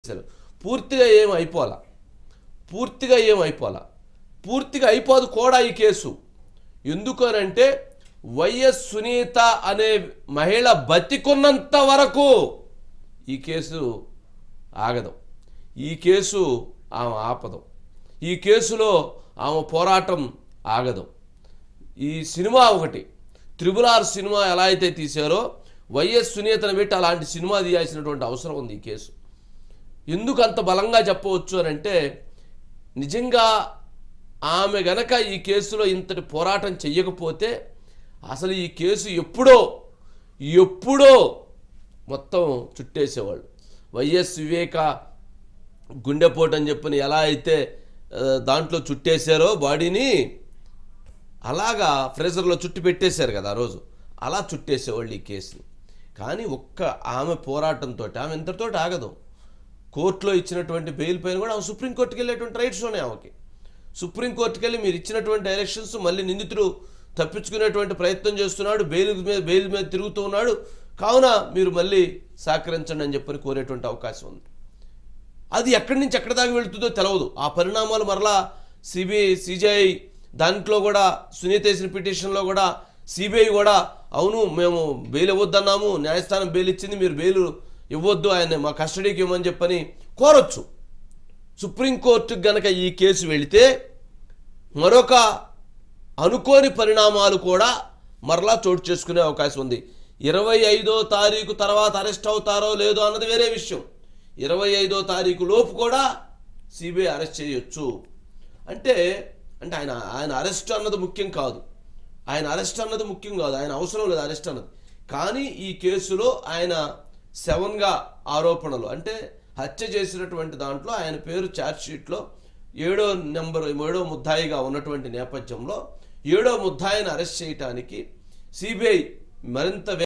చేశారు పూర్తిగా ఏం అయిపోలా పూర్తిగా ఏం అయిపోలా పూర్తిగా అయిపోదు కూడా ఈ కేసు ఎందుకు అని అంటే వైఎస్ సునీత అనే మహిళ బతికున్నంత వరకు ఈ కేసు ఆగదు ఈ కేసు ఆమె ఆపదు ఈ కేసులో ఆమె పోరాటం ఆగదు ఈ సినిమా ఒకటి త్రిబుల్ ఆర్ సినిమా ఎలా అయితే తీశారో వైఎస్ సునీతను పెట్టి అలాంటి సినిమా తీయాల్సినటువంటి అవసరం ఉంది ఈ కేసు ఎందుకు అంత బలంగా చెప్పవచ్చు అని అంటే నిజంగా ఆమె గనక ఈ కేసులో ఇంతటి పోరాటం చెయ్యకపోతే అసలు ఈ కేసు ఎప్పుడో ఎప్పుడో మొత్తం చుట్టేసేవాళ్ళు వైఎస్ వివేక గుండెపోటు అని చెప్పని ఎలా అయితే ఆ, దాంట్లో చుట్టేశారో బాడీని అలాగా ఫ్రెజర్లో చుట్టు పెట్టేశారు కదా ఆ రోజు అలా చుట్టేసేవాళ్ళు ఈ కేసుని కానీ ఒక్క ఆమె పోరాటంతో ఆమె ఇంతటితో ఆగదు కోర్టులో ఇచ్చినటువంటి బెయిల్ పైన కూడా ఆమె సుప్రీంకోర్టుకి వెళ్ళేటువంటి రైట్స్ ఉన్నాయి ఆమెకి సుప్రీంకోర్టుకి వెళ్ళి మీరు ఇచ్చినటువంటి డైరెక్షన్స్ మళ్ళీ నిందితుడు తప్పించుకునేటువంటి ప్రయత్నం చేస్తున్నాడు బెయిల్ మీద బెయిల్ మీద తిరుగుతూ ఉన్నాడు కావున మీరు మళ్ళీ సహకరించండి అని చెప్పని కోరేటువంటి అవకాశం ఉంది అది ఎక్కడి నుంచి ఎక్కడి దాకా వెళుతుందో తెలియదు ఆ పరిణామాలు మరలా సిబిఐ సిజిఐ దాంట్లో కూడా సునీత వేసిన పిటిషన్లో కూడా సిబిఐ కూడా అవును మేము బెయిల్ ఇవ్వద్దన్నాము న్యాయస్థానం బెయిల్ ఇచ్చింది మీరు బెయిల్ ఇవ్వద్దు ఆయన మా కస్టడీకి ఇవ్వమని చెప్పని కోరొచ్చు సుప్రీంకోర్టుకు గనక ఈ కేసు వెళితే మరొక అనుకోని పరిణామాలు కూడా మరలా చోటు చేసుకునే అవకాశం ఉంది ఇరవై ఐదో తారీఖు తర్వాత అరెస్ట్ అవుతారో లేదో అన్నది వేరే విషయం ఇరవై ఐదో తారీఖు లోపు కూడా సిబిఐ అరెస్ట్ చేయొచ్చు అంటే అంటే ఆయన ఆయన అరెస్ట్ అన్నది ముఖ్యం కాదు ఆయన అరెస్ట్ అన్నది ముఖ్యం కాదు ఆయన అవసరం లేదు అరెస్ట్ అన్నది కానీ ఈ కేసులో ఆయన సెవెన్గా ఆరోపణలు అంటే హత్య చేసినటువంటి దాంట్లో ఆయన పేరు ఛార్జ్ షీట్లో ఏడో నెంబర్ ఏడో ముద్దాయిగా ఉన్నటువంటి నేపథ్యంలో ఏడో ముద్దాయిని అరెస్ట్ చేయటానికి సిబిఐ మరింత